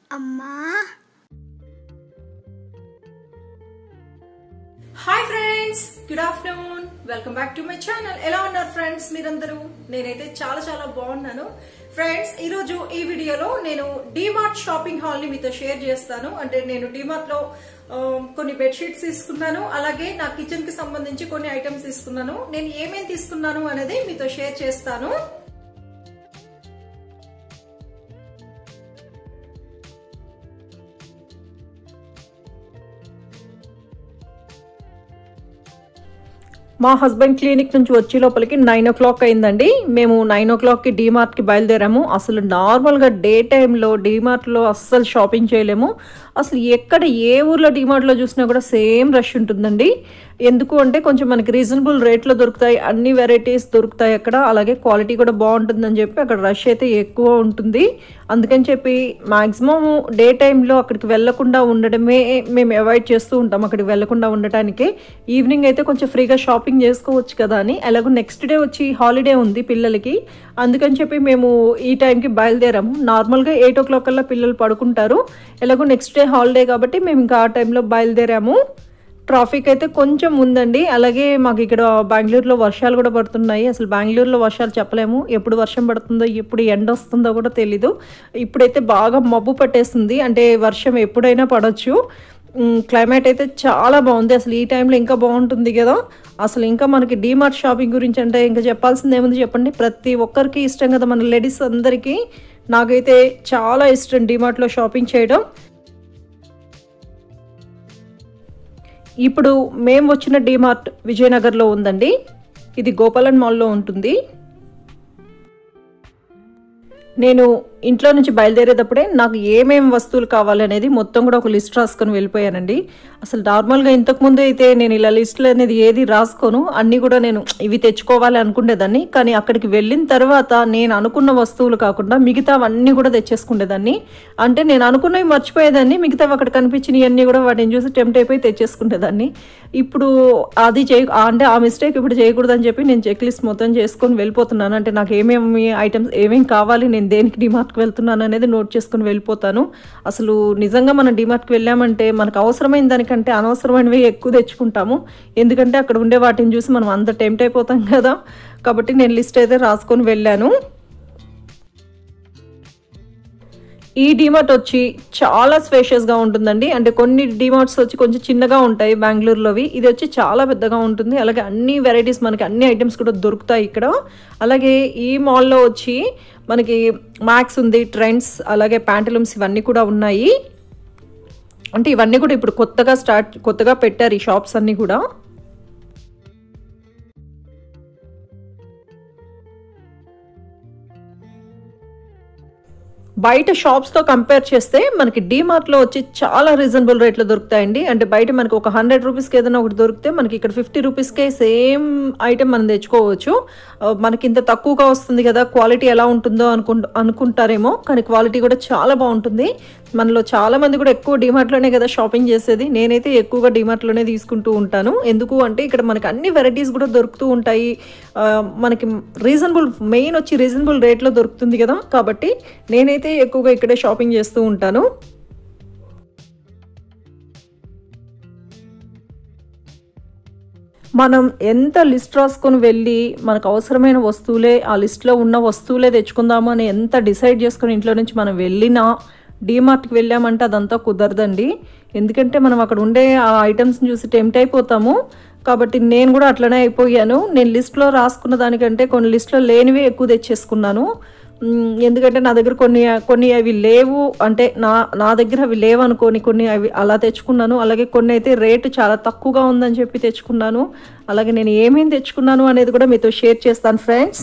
అమ్మా hi friends good afternoon welcome back to my channel ఎలా ఉన్నారు ఫ్రెండ్స్ మీరందరూ నేనైతే చాలా చాలా బాగున్నాను ఫ్రెండ్స్ ఈ రోజు ఈ వీడియోలో నేను డిమార్ట్ షాపింగ్ హాల్ ని మీతో షేర్ చేస్తాను అంటే నేను డిమార్ట్ లో ఆ, కొన్ని బెడ్షీట్స్ తీసుకున్నాను అలాగే నా కిచెన్ కి సంబంధించి కొన్ని ఐటమ్స్ తీసుకున్నాను నేను ఏమేమి తీసుకున్నాను అనేది మీతో షేర్ చేస్తాను మా హస్బెండ్ క్లినిక్ నుంచి వచ్చే లోపలికి నైన్ ఓ క్లాక్ అయిందండి మేము నైన్ ఓ క్లాక్కి డీమార్ట్కి బయలుదేరాము అసలు నార్మల్గా డే టైంలో డీమార్ట్లో అస్సలు షాపింగ్ చేయలేము అసలు ఎక్కడ ఏ ఊర్లో డీమార్ట్లో చూసినా కూడా సేమ్ రష్ ఉంటుందండి ఎందుకు అంటే కొంచెం మనకి రీజనబుల్ రేట్లో దొరుకుతాయి అన్ని వెరైటీస్ దొరుకుతాయి అక్కడ అలాగే క్వాలిటీ కూడా బాగుంటుందని చెప్పి అక్కడ రష్ అయితే ఎక్కువ ఉంటుంది అందుకని చెప్పి మాక్సిమం డే టైంలో అక్కడికి వెళ్లకుండా ఉండడమే మేము అవాయిడ్ చేస్తూ ఉంటాం అక్కడికి వెళ్లకుండా ఉండటానికి ఈవినింగ్ అయితే కొంచెం ఫ్రీగా షాపింగ్ చేసుకోవచ్చు కదా అని అలాగే నెక్స్ట్ డే వచ్చి హాలిడే ఉంది పిల్లలకి అందుకని చెప్పి మేము ఈ టైంకి బయలుదేరాము నార్మల్గా ఎయిట్ ఓ క్లాక్ కల్లా పిల్లలు పడుకుంటారు ఎలాగో నెక్స్ట్ డే హాలిడే కాబట్టి మేము ఇంకా ఆ టైంలో బయలుదేరాము ట్రాఫిక్ అయితే కొంచెం ఉందండి అలాగే మాకు ఇక్కడ బెంగళూరులో వర్షాలు కూడా పడుతున్నాయి అసలు బెంగళూరులో వర్షాలు చెప్పలేము ఎప్పుడు వర్షం పడుతుందో ఎప్పుడు ఎండ వస్తుందో కూడా తెలీదు ఇప్పుడైతే బాగా మబ్బు పట్టేస్తుంది అంటే వర్షం ఎప్పుడైనా పడవచ్చు ఉమ్, క్లైమేట్ అయితే చాలా బాగుంది అసలు ఈ టైంలో ఇంకా బాగుంటుంది కదా అసలు ఇంకా మనకి డీమార్ట్ షాపింగ్ గురించి అంటే ఇంకా చెప్పాల్సింది ఏముంది చెప్పండి ప్రతి ఒక్కరికి ఇష్టం కదా మన లేడీస్ అందరికీ నాకైతే చాలా ఇష్టం డీమార్ట్లో షాపింగ్ చేయడం ఇప్పుడు మేము వచ్చిన డిమార్ట్ విజయనగర్లో ఉందండి ఇది గోపాలన్ మాల్లో ఉంటుంది నేను ఇంట్లో నుంచి బయలుదేరేటప్పుడే నాకు ఏమేం వస్తువులు కావాలనేది మొత్తం కూడా ఒక లిస్ట్ రాసుకొని వెళ్ళిపోయానండి అసలు నార్మల్గా ఇంతకుముందు అయితే నేను ఇలా లిస్టులు అనేది ఏది రాసుకోను అన్నీ కూడా నేను ఇవి తెచ్చుకోవాలి అనుకునేదాన్ని కానీ అక్కడికి వెళ్ళిన తర్వాత నేను అనుకున్న వస్తువులు కాకుండా మిగతావన్నీ కూడా తెచ్చేసుకునేదాన్ని అంటే నేను అనుకున్నవి మర్చిపోయేదాన్ని మిగతావి అక్కడ కనిపించినవి అన్నీ కూడా వాటిని చూసి టెంప్ట్ అయిపోయి తెచ్చేసుకునేదాన్ని ఇప్పుడు అది చేయ అంటే ఆ మిస్టేక్ ఇప్పుడు చేయకూడదని చెప్పి నేను చెక్ లిస్ట్ మొత్తం చేసుకొని వెళ్ళిపోతున్నాను అంటే నాకు ఏమేమి ఐటమ్స్ ఏమేమి కావాలి నేను దేనికి డిమార్ట్కి వెళ్తున్నాను అనేది నోట్ చేసుకొని వెళ్ళిపోతాను అసలు నిజంగా మనం డిమార్ట్కి వెళ్ళామంటే మనకు అవసరమైన దానికంటే అనవసరమైనవి ఎక్కువ తెచ్చుకుంటాము ఎందుకంటే అక్కడ ఉండే వాటిని చూసి మనం అంత టెంప్ట్ అయిపోతాం కదా కాబట్టి నేను లిస్ట్ అయితే రాసుకొని వెళ్ళాను ఈ డిమార్ట్ వచ్చి చాలా స్పేషియస్గా ఉంటుందండి అంటే కొన్ని డిమార్ట్స్ వచ్చి కొంచెం చిన్నగా ఉంటాయి బెంగళూరులోవి ఇది వచ్చి చాలా పెద్దగా ఉంటుంది అలాగే అన్ని వెరైటీస్ మనకి అన్ని ఐటమ్స్ కూడా దొరుకుతాయి ఇక్కడ అలాగే ఈ మాల్లో వచ్చి మనకి మ్యాక్స్ ఉంది ట్రెండ్స్ అలాగే ప్యాంటలూమ్స్ ఇవన్నీ కూడా ఉన్నాయి అంటే ఇవన్నీ కూడా ఇప్పుడు కొత్తగా స్టార్ట్ కొత్తగా పెట్టారు ఈ షాప్స్ అన్నీ కూడా బయట షాప్స్తో కంపేర్ చేస్తే మనకి డీమార్ట్లో వచ్చి చాలా రీజనబుల్ రేట్లో దొరుకుతాయండి అంటే బయట మనకి ఒక హండ్రెడ్ రూపీస్కి ఏదైనా ఒకటి దొరికితే మనకి ఇక్కడ ఫిఫ్టీ రూపీస్కే సేమ్ ఐటెం మనం తెచ్చుకోవచ్చు ఆ, మనకి ఇంత తక్కువగా వస్తుంది కదా క్వాలిటీ ఎలా ఉంటుందో అనుకు అనుకుంటారేమో కానీ క్వాలిటీ కూడా చాలా బాగుంటుంది మనలో చాలా మంది కూడా ఎక్కువ డిమార్ట్లోనే కదా షాపింగ్ చేసేది నేనైతే ఎక్కువగా డిమార్ట్లోనే తీసుకుంటూ ఉంటాను ఎందుకు అంటే ఇక్కడ మనకి అన్ని వెరైటీస్ కూడా దొరుకుతూ ఉంటాయి ఆ, మనకి రీజనబుల్ మెయిన్ వచ్చి రీజనబుల్ రేట్లో దొరుకుతుంది కదా కాబట్టి నేనైతే ఎక్కువగా ఇక్కడే షాపింగ్ చేస్తూ ఉంటాను మనం ఎంత లిస్ట్ రాసుకొని వెళ్ళి మనకు అవసరమైన వస్తువులే ఆ లిస్ట్లో ఉన్న వస్తువులే తెచ్చుకుందాము అని ఎంత డిసైడ్ చేసుకొని ఇంట్లో నుంచి మనం వెళ్ళినా డీమార్ట్కి వెళ్ళామంటే అదంతా కుదరదండి ఎందుకంటే మనం అక్కడ ఉండే ఆ ఐటమ్స్ని చూసి టెంప్ట్ అయిపోతాము కాబట్టి నేను కూడా అట్లనే అయిపోయాను నేను లిస్ట్లో రాసుకున్న దానికంటే కొన్ని లిస్ట్లో లేనివి ఎక్కువ తెచ్చేసుకున్నాను మ్, ఎందుకంటే నా దగ్గర కొన్ని కొన్ని అవి లేవు అంటే నా నా దగ్గర అవి లేవు అనుకోని కొన్ని అవి అలా తెచ్చుకున్నాను అలాగే కొన్ని అయితే రేటు చాలా తక్కువగా ఉందని చెప్పి తెచ్చుకున్నాను అలాగే నేను ఏమేమి తెచ్చుకున్నాను అనేది కూడా మీతో షేర్ చేస్తాను ఫ్రెండ్స్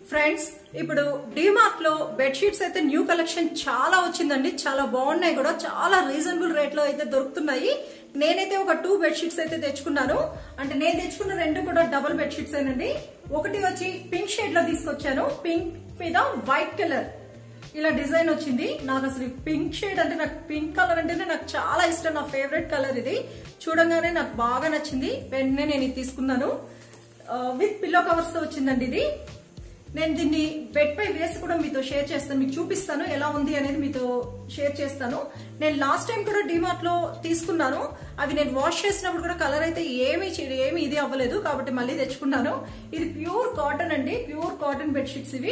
ఫ్రెండ్స్ ఇప్పుడు డిమార్ట్ లో బెడ్షీట్స్ అయితే న్యూ కలెక్షన్ చాలా వచ్చిందండి చాలా బాగున్నాయి కూడా చాలా రీజనబుల్ రేట్ లో అయితే దొరుకుతున్నాయి నేనైతే ఒక టూ బెడ్షీట్స్ అయితే తెచ్చుకున్నాను అంటే నేను తెచ్చుకున్న రెండు కూడా డబుల్ బెడ్షీట్స్ ఏనండి ఒకటి వచ్చి పింక్ షేడ్ లో తీసుకొచ్చాను పింక్ మీద వైట్ కలర్ ఇలా డిజైన్ వచ్చింది నాకు అసలు పింక్ షేడ్ అంటే నాకు పింక్ కలర్ అంటేనే నాకు చాలా ఇష్టం నా ఫేవరెట్ కలర్ ఇది చూడంగానే నాకు బాగా నచ్చింది వెంటనే నేను ఇది తీసుకున్నాను విత్ పిల్లో కవర్స్ తో వచ్చిందండి ఇది నేను దీన్ని బెడ్ పై వేసి కూడా మీతో షేర్ చేస్తాను మీకు చూపిస్తాను ఎలా ఉంది అనేది మీతో షేర్ చేస్తాను నేను లాస్ట్ టైం కూడా డిమార్ట్ లో తీసుకున్నాను అవి నేను వాష్ చేసినప్పుడు కూడా కలర్ అయితే ఏమీ చే- ఏమీ ఇది అవ్వలేదు కాబట్టి మళ్ళీ తెచ్చుకున్నాను ఇది ప్యూర్ కాటన్ అండి ప్యూర్ కాటన్ బెడ్షీట్స్ ఇవి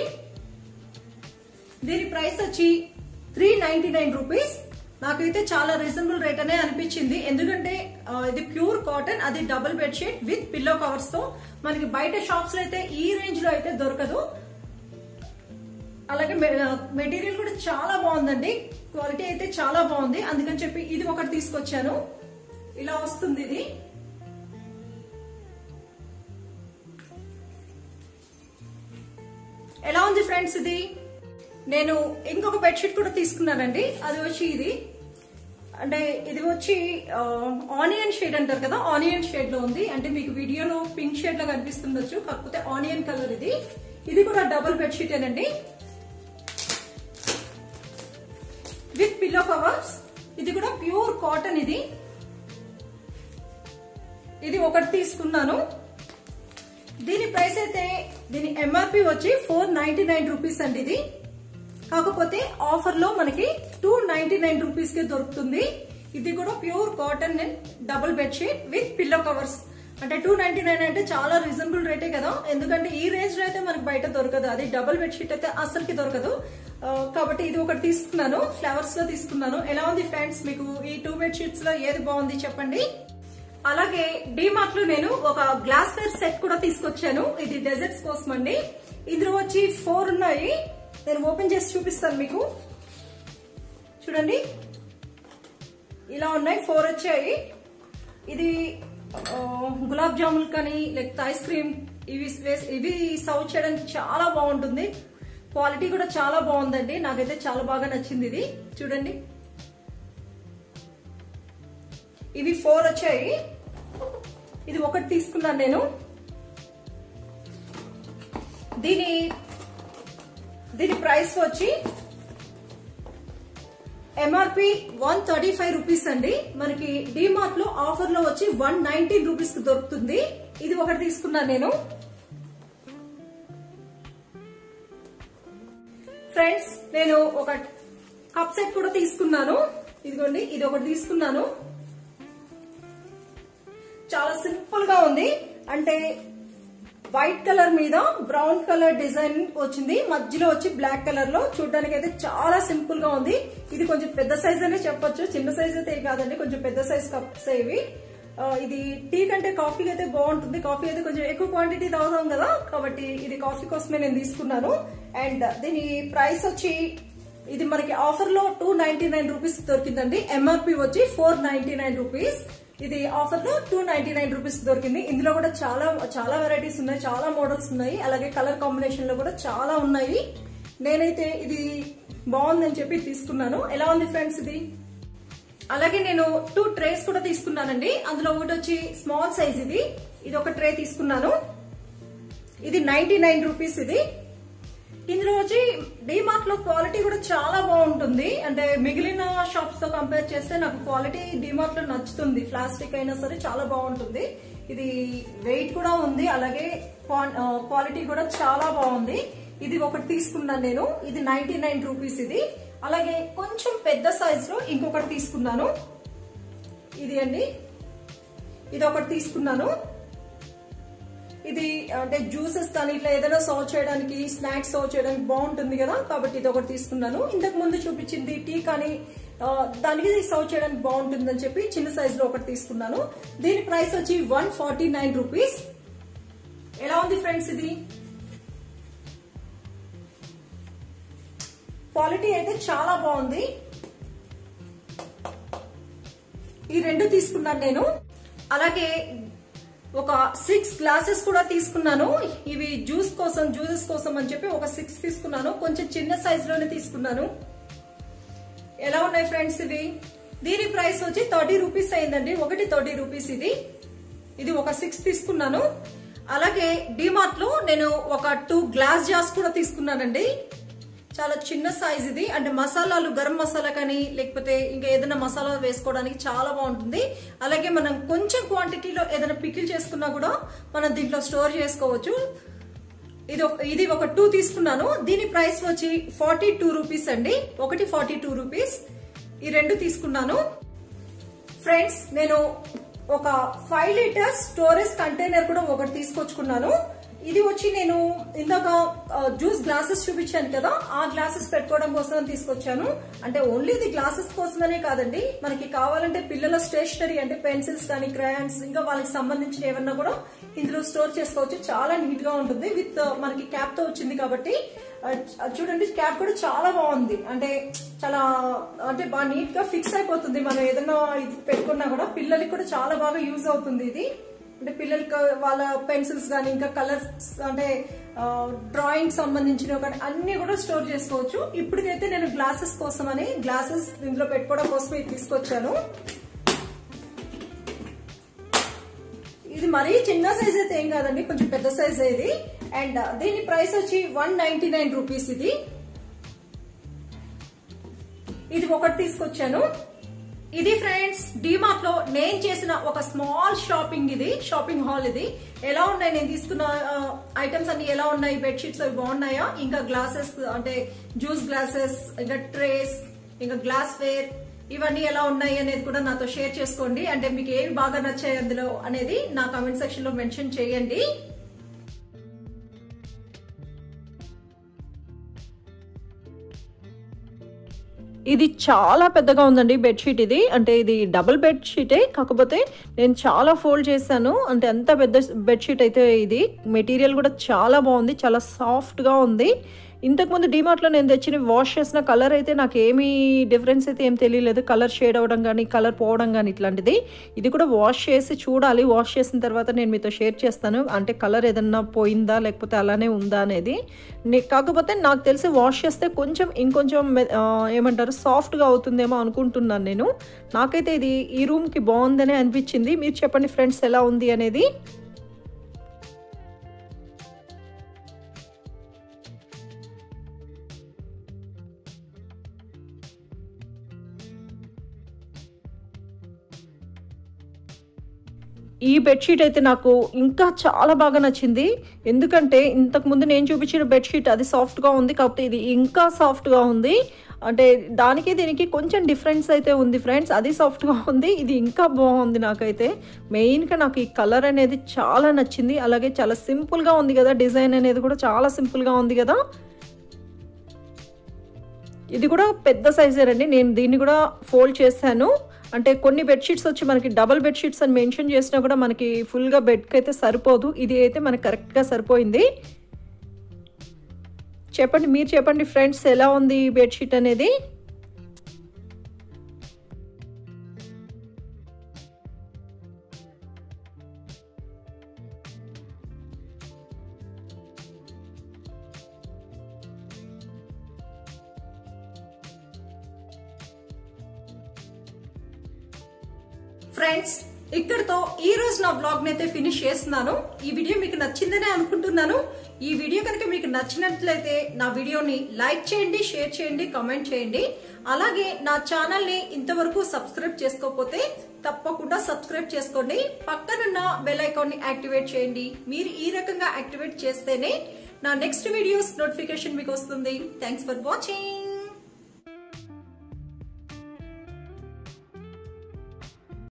దీని ప్రైస్ వచ్చి త్రీ నైన్టీ నైన్ రూపీస్ నాకైతే చాలా రీజనబుల్ రేట్ అనే అనిపించింది ఎందుకంటే ఆ, ఇది ప్యూర్ కాటన్ అది double bedsheet with pillow covers తో మనకి బయట షాప్స్ లో అయితే ఈ రేంజ్ లో అయితే దొరకదు అలాగే మెటీరియల్ కూడా చాలా బాగుందండి క్వాలిటీ అయితే చాలా బాగుంది అందుకని చెప్పి ఇది ఒకటి తీసుకొచ్చాను ఇలా వస్తుంది ఇది ఎలా ఉంది ఫ్రెండ్స్ ఇది నేను ఇంకొక బెడ్షీట్ కూడా తీసుకున్నానండి అది వచ్చి ఇది అంటే ఇది వచ్చి ఆనియన్ షేడ్ అంటారు కదా ఆనియన్ షేడ్ లో ఉంది అంటే మీకు వీడియోలో పింక్ షేడ్ లో కనిపిస్తుండొచ్చు కాకపోతే ఆనియన్ కలర్ ఇది ఇది కూడా డబుల్ బెడ్షీట్ ఏనండి విత్ పిల్లో కవర్స్ ఇది కూడా ప్యూర్ కాటన్ ఇది ఇది ఒకటి తీసుకున్నాను దీని ప్రైస్ అయితే దీని ఎంఆర్పి వచ్చి ఫోర్ నైన్టీ నైన్ రూపీస్ అండి ఇది కాకపోతే ఆఫర్ లో మనకి టూ నైన్టీ నైన్ రూపీస్ కి దొరుకుతుంది ఇది కూడా pure cotton double bedsheet with pillow covers అంటే టూ నైన్టీ నైన్ అంటే చాలా రీజనబుల్ రేటే కదా ఎందుకంటే ఈ రేంజ్ లో అయితే మనకి బయట దొరకదు అది డబుల్ బెడ్షీట్ అయితే అసలుకి దొరకదు ఆ, కాబట్టి ఇది ఒకటి తీసుకున్నాను ఫ్లవర్స్ లో తీసుకున్నాను ఎలా ఉంది ఫ్రెండ్స్ మీకు ఈ టూ బెడ్షీట్స్ లో ఏది బాగుంది చెప్పండి అలాగే డిమార్ట్ లో నేను ఒక గ్లాస్ వేర్ సెట్ కూడా తీసుకొచ్చాను ఇది డెజర్ట్స్ కోసం అండి ఇందులో వచ్చి ఫోర్ ఉన్నాయి నేను ఓపెన్ చేసి చూపిస్తాను మీకు చూడండి ఇలా ఉన్నాయి ఫోర్ వచ్చాయి ఇది ఆ, గులాబ్ జామున్ కానీ లేకపోతే ఐస్ క్రీమ్ ఇవి వేస్- ఇవి సర్వ్ చేయడానికి చాలా బాగుంటుంది క్వాలిటీ కూడా చాలా బాగుందండి నాకైతే చాలా బాగా నచ్చింది ఇది చూడండి ఇవి ఫోర్ వచ్చాయి ఇది ఒకటి తీసుకున్నాను నేను దీని దీని ప్రైస్ వచ్చి MRP one thirty five rupees అండి మనకి డిమార్ట్ లో ఆఫర్ లో వచ్చి వన్ నైన్టీన్ రూపీస్ కి దొరుకుతుంది ఇది ఒకటి తీసుకున్నాను నేను ఫ్రెండ్స్ నేను ఒక కప్ సెట్ కూడా తీసుకున్నాను ఇదిగోండి ఇది ఒకటి తీసుకున్నాను చాలా సింపుల్ గా ఉంది అంటే వైట్ కలర్ మీద బ్రౌన్ కలర్ డిజైన్ వచ్చింది మధ్యలో వచ్చి బ్లాక్ కలర్ లో చూడడానికి అయితే చాలా సింపుల్ గా ఉంది ఇది కొంచెం పెద్ద సైజ్ అనే చెప్పొచ్చు చిన్న సైజ్ అయితే ఏం కాదండి కొంచెం పెద్ద సైజ్ కప్స్ ఇవి ఆ, ఇది టీ కంటే కాఫీకి అయితే బాగుంటుంది కాఫీ అయితే కొంచెం ఎక్కువ క్వాంటిటీ తాగుతాం కదా కాబట్టి ఇది కాఫీ కోసమే నేను తీసుకున్నాను అండ్ దీని ప్రైస్ వచ్చి ఇది మనకి ఆఫర్ లో టూ నైన్టీ నైన్ రూపీస్ దొరికిందండి ఎంఆర్పి వచ్చి ఫోర్ నైన్టీ నైన్ రూపీస్ ఇది ఆఫర్ లో టూ నైన్టీ నైన్ రూపీస్ దొరికింది ఇందులో కూడా చాలా చాలా వెరైటీస్ ఉన్నాయి చాలా మోడల్స్ ఉన్నాయి అలాగే కలర్ కాంబినేషన్ లో కూడా చాలా ఉన్నాయి నేనైతే ఇది బాగుందని చెప్పి తీసుకున్నాను ఎలా ఉంది ఫ్రెండ్స్ ఇది అలాగే నేను టూ ట్రేస్ కూడా తీసుకున్నానండి అందులో ఒకటి వచ్చి స్మాల్ సైజ్ ఇది ఇది ఒక ట్రే తీసుకున్నాను ఇది నైన్టీ నైన్ రూపీస్ ఇది ఇందులో వచ్చి డిమార్ట్ లో క్వాలిటీ కూడా చాలా బాగుంటుంది అంటే మిగిలిన షాప్స్ తో కంపేర్ చేస్తే నాకు క్వాలిటీ డిమార్ట్ లో నచ్చుతుంది ప్లాస్టిక్ అయినా సరే చాలా బాగుంటుంది ఇది వెయిట్ కూడా ఉంది అలాగే క్వాలిటీ కూడా చాలా బాగుంది ఇది ఒకటి తీసుకున్నాను నేను ఇది నైన్టీ నైన్ రూపీస్ ఇది అలాగే కొంచెం పెద్ద సైజ్ లో ఇంకొకటి తీసుకున్నాను ఇది అండి ఇది ఒకటి తీసుకున్నాను ఇది అంటే జ్యూసెస్ కానీ ఇట్లా ఏదైనా సర్వ్ చేయడానికి స్నాక్స్ సర్వ్ చేయడానికి బాగుంటుంది కదా కాబట్టి ఇది ఒకటి తీసుకున్నాను ఇంతకు ముందు చూపించింది టీ కానీ ఆ, దానికి సర్వ్ చేయడానికి బాగుంటుంది అని చెప్పి చిన్న సైజ్ లో ఒకటి తీసుకున్నాను దీని ప్రైస్ వచ్చి వన్ ఫార్టీ నైన్ రూపీస్ ఎలా ఉంది ఫ్రెండ్స్ ఇది క్వాలిటీ అయితే చాలా బాగుంది ఈ రెండు తీసుకున్నాను నేను అలాగే ఒక సిక్స్ గ్లాసెస్ కూడా తీసుకున్నాను ఇవి జ్యూస్ కోసం జ్యూసెస్ కోసం అని చెప్పి ఒక సిక్స్ తీసుకున్నాను కొంచెం చిన్న సైజ్ లోనే తీసుకున్నాను ఎలా ఉన్నాయి ఫ్రెండ్స్ ఇవి దీని ప్రైస్ వచ్చి థర్టీ రూపీస్ అయిందండి ఒకటి థర్టీ రూపీస్ ఇది ఇది ఒక సిక్స్ తీసుకున్నాను అలాగే డిమార్ట్ లో నేను ఒక టూ గ్లాస్ జార్స్ కూడా తీసుకున్నానండి చాలా చిన్న సైజ్ ఇది అంటే మసాలాలు గరం మసాలా కానీ లేకపోతే ఇంకా ఏదైనా మసాలా వేసుకోవడానికి చాలా బాగుంటుంది అలాగే మనం కొంచెం క్వాంటిటీలో ఏదైనా పికిల్ చేసుకున్నా కూడా మనం దీంట్లో స్టోర్ చేసుకోవచ్చు ఇది ఒక ఇది ఒక టూ తీసుకున్నాను దీని ప్రైస్ వచ్చి ఫార్టీ టూ రూపీస్ అండి ఒకటి ఫార్టీ టూ రూపీస్ ఈ రెండు తీసుకున్నాను ఫ్రెండ్స్ నేను ఒక ఫైవ్ లీటర్స్ స్టోరేజ్ కంటైనర్ కూడా ఒకటి తీసుకొచ్చుకున్నాను ఇది వచ్చి నేను ఇందాక జ్యూస్ గ్లాసెస్ చూపించాను కదా ఆ గ్లాసెస్ పెట్టుకోవడం కోసం తీసుకొచ్చాను అంటే ఓన్లీ ఇది గ్లాసెస్ కోసమనే కాదండి మనకి కావాలంటే పిల్లల స్టేషనరీ అంటే పెన్సిల్స్ కానీ క్రయాన్స్ ఇంకా వాళ్ళకి సంబంధించిన ఏమన్నా కూడా ఇందులో స్టోర్ చేసుకోవచ్చు చాలా నీట్ గా ఉంటుంది విత్ మనకి క్యాప్ తో వచ్చింది కాబట్టి అది చూడండి క్యాప్ కూడా చాలా బాగుంది అంటే చాలా అంటే బాగా నీట్ గా ఫిక్స్ అయిపోతుంది మనం ఏదైనా ఇది పెట్టుకున్నా కూడా పిల్లలకి కూడా చాలా బాగా యూజ్ అవుతుంది ఇది అంటే పిల్లలకి వాళ్ళ పెన్సిల్స్ కానీ ఇంకా కలర్స్ అంటే డ్రాయింగ్ సంబంధించినవి కానీ అన్ని కూడా స్టోర్ చేసుకోవచ్చు ఇప్పటికైతే నేను గ్లాసెస్ కోసం అని గ్లాసెస్ ఇందులో పెట్టుకోవడం కోసం ఇది తీసుకొచ్చాను ఇది మరీ చిన్న సైజ్ అయితే ఏం కాదండి కొంచెం పెద్ద సైజ్ ఇది అండ్ దీని ప్రైస్ వచ్చి వన్ నైన్టీ నైన్ రూపీస్ ఇది ఇది ఒకటి తీసుకొచ్చాను ఇది ఫ్రెండ్స్ డిమార్ట్ లో నేను చేసిన ఒక స్మాల్ షాపింగ్ ఇది షాపింగ్ హాల్ ఇది ఎలా ఉన్నాయి నేను తీసుకున్న ఐటమ్స్ అన్ని ఎలా ఉన్నాయి బెడ్షీట్స్ అవి బాగున్నాయా ఇంకా గ్లాసెస్ అంటే జ్యూస్ గ్లాసెస్ ఇంకా ట్రేస్ ఇంకా గ్లాస్ వేర్ ఇవన్నీ ఎలా ఉన్నాయి అనేది కూడా నాతో షేర్ చేసుకోండి అంటే మీకు ఏవి బాగా నచ్చాయి అందులో అనేది నా కామెంట్ సెక్షన్ లో మెన్షన్ చేయండి ఇది చాలా పెద్దగా ఉందండి బెడ్షీట్ ఇది అంటే ఇది డబుల్ బెడ్షీటే కాకపోతే నేను చాలా ఫోల్డ్ చేశాను అంటే అంత పెద్ద బెడ్షీట్ అయితే ఇది మెటీరియల్ కూడా చాలా బాగుంది చాలా సాఫ్ట్గా ఉంది ఇంతకుముందు డిమార్ట్లో నేను తెచ్చిన వాష్ చేసిన కలర్ అయితే నాకు ఏమీ డిఫరెన్స్ అయితే ఏం తెలియలేదు కలర్ షేడ్ అవ్వడం కానీ కలర్ పోవడం కానీ ఇట్లాంటిది ఇది కూడా వాష్ చేసి చూడాలి వాష్ చేసిన తర్వాత నేను మీతో షేర్ చేస్తాను అంటే కలర్ ఏదన్నా పోయిందా లేకపోతే అలానే ఉందా అనేది కాకపోతే నాకు తెలిసి వాష్ చేస్తే కొంచెం ఇంకొంచెం ఏమంటారు సాఫ్ట్గా అవుతుందేమో అనుకుంటున్నాను నేను నాకైతే ఇది ఈ రూమ్కి బాగుందనే అనిపించింది మీరు చెప్పండి ఫ్రెండ్స్ ఎలా ఉంది అనేది ఈ బెడ్షీట్ అయితే నాకు ఇంకా చాలా బాగా నచ్చింది ఎందుకంటే ఇంతకుముందు నేను చూపించిన బెడ్షీట్ అది సాఫ్ట్గా ఉంది కాకపోతే ఇది ఇంకా సాఫ్ట్గా ఉంది అంటే దానికి దీనికి కొంచెం డిఫరెన్స్ అయితే ఉంది ఫ్రెండ్స్ అది సాఫ్ట్గా ఉంది ఇది ఇంకా బాగుంది నాకైతే మెయిన్గా నాకు ఈ కలర్ అనేది చాలా నచ్చింది అలాగే చాలా సింపుల్గా ఉంది కదా డిజైన్ అనేది కూడా చాలా సింపుల్గా ఉంది కదా ఇది కూడా పెద్ద సైజేనండి నేను దీన్ని కూడా ఫోల్డ్ చేశాను అంటే కొన్ని బెడ్షీట్స్ వచ్చి మనకి డబల్ బెడ్షీట్స్ అని మెన్షన్ చేసినా కూడా మనకి ఫుల్గా బెడ్కి అయితే సరిపోదు ఇది అయితే మనకి కరెక్ట్గా సరిపోయింది చెప్పండి మీరు చెప్పండి ఫ్రెండ్స్ ఎలా ఉంది ఈ బెడ్షీట్ అనేది ఫ్రెండ్స్ ఇక్కడతో ఈ రోజు నా బ్లాగ్ అయితే ఫినిష్ చేస్తున్నాను ఈ వీడియో మీకు నచ్చిందనే అనుకుంటున్నాను ఈ వీడియో కనుక మీకు నచ్చినట్లయితే నా వీడియోని లైక్ చేయండి షేర్ చేయండి కామెంట్ చేయండి అలాగే నా ఛానల్ ని ఇంతవరకు సబ్స్క్రైబ్ చేసుకోకపోతే తప్పకుండా సబ్స్క్రైబ్ చేసుకోండి పక్కనున్న బెల్ ఐకాన్ ని యాక్టివేట్ చేయండి మీరు ఈ రకంగా యాక్టివేట్ చేస్తేనే నా నెక్స్ట్ వీడియోస్ నోటిఫికేషన్ మీకు వస్తుంది థ్యాంక్స్ ఫర్ వాచింగ్